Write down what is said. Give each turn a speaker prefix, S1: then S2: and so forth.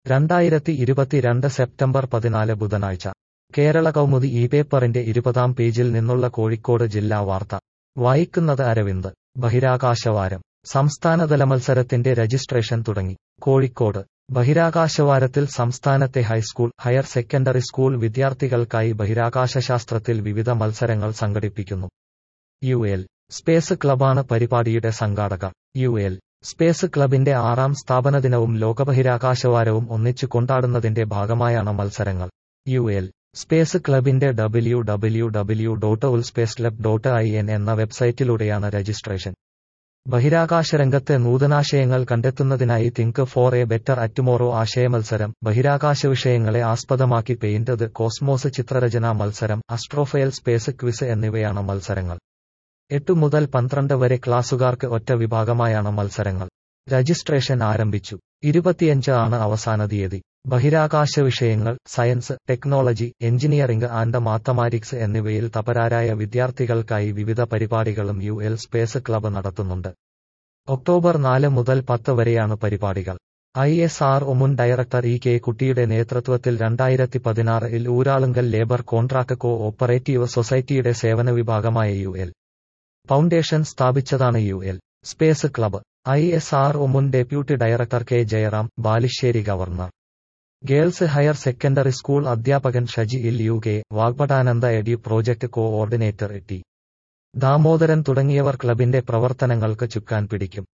S1: രണ്ടായിരത്തി ഇരുപത്തിരണ്ട് സെപ്റ്റംബർ പതിനാല് ബുധനാഴ്ച കേരള കൗമുദി ഈ പേപ്പറിന്റെ ഇരുപതാം പേജിൽ നിന്നുള്ള കോഴിക്കോട് ജില്ലാ വാർത്ത വായിക്കുന്നത് അരവിന്ദ് ബഹിരാകാശവാരം സംസ്ഥാനതല മത്സരത്തിന്റെ രജിസ്ട്രേഷൻ തുടങ്ങി കോഴിക്കോട് ബഹിരാകാശവാരത്തിൽ സംസ്ഥാനത്തെ ഹൈസ്കൂൾ ഹയർ സെക്കൻഡറി സ്കൂൾ വിദ്യാർത്ഥികൾക്കായി ബഹിരാകാശശാസ്ത്രത്തിൽ വിവിധ മത്സരങ്ങൾ സംഘടിപ്പിക്കുന്നു യു എൽ സ്പേസ് ക്ലബാണ് പരിപാടിയുടെ സംഘാടകർ യു എൽ സ്പേസ് ക്ലബിന്റെ ആറാം സ്ഥാപനദിനവും ലോകബഹിരാകാശവാരവും ഒന്നിച്ചു കൊണ്ടാടുന്നതിന്റെ ഭാഗമായാണ് മത്സരങ്ങൾ യു എൽ സ്പേസ് ക്ലബിന്റെ W W W dot UL space club dot I N എന്ന വെബ്സൈറ്റിലൂടെയാണ് രജിസ്ട്രേഷൻ ബഹിരാകാശരംഗത്തെ നൂതനാശയങ്ങൾ കണ്ടെത്തുന്നതിനായി think for a better tomorrow ആശയമത്സരം ബഹിരാകാശ വിഷയങ്ങളെ ആസ്പദമാക്കി പെയിന്റ് ദ കോസ്മോസ് ചിത്രരചനാ മത്സരം അസ്ട്രോഫയൽ സ്പേസ് ക്വിസ് എന്നിവയാണ് മത്സരങ്ങൾ എട്ട് മുതൽ പന്ത്രണ്ട് വരെ ക്ലാസുകാർക്ക് ഒറ്റ വിഭാഗമായാണ് മത്സരങ്ങൾ രജിസ്ട്രേഷൻ ആരംഭിച്ചു ഇരുപത്തിയഞ്ച് ആണ് അവസാന തീയതി ബഹിരാകാശ വിഷയങ്ങൾ science technology engineering and mathematics എന്നിവയിൽ തപരാരായ വിദ്യാർത്ഥികൾക്കായി വിവിധ പരിപാടികളും യു എൽ സ്പേസ് ക്ലബ്ബ് നടത്തുന്നുണ്ട് ഒക്ടോബർ നാല് മുതൽ പത്ത് വരെയാണ് പരിപാടികൾ ഐ എസ് ആർ ഒമുൻ ഡയറക്ടർ ഇ കെ കുട്ടിയുടെ നേതൃത്വത്തിൽ രണ്ടായിരത്തി പതിനാറിൽ Uralungal labour contract cooperative സൊസൈറ്റിയുടെ സേവന വിഭാഗമായ യു എൽ ഫൗണ്ടേഷൻ സ്ഥാപിച്ചതാണ് U L space club I S R ഒമുൻ deputy director K Jayaram Balussery government girls higher secondary school അധ്യാപകൻ ഷജി ഇൽ U K Vagbhatananda edu project coordinator T Damodaran തുടങ്ങിയവർ ക്ലബിന്റെ പ്രവർത്തനങ്ങൾക്ക് ചുക്കാൻ പിടിക്കും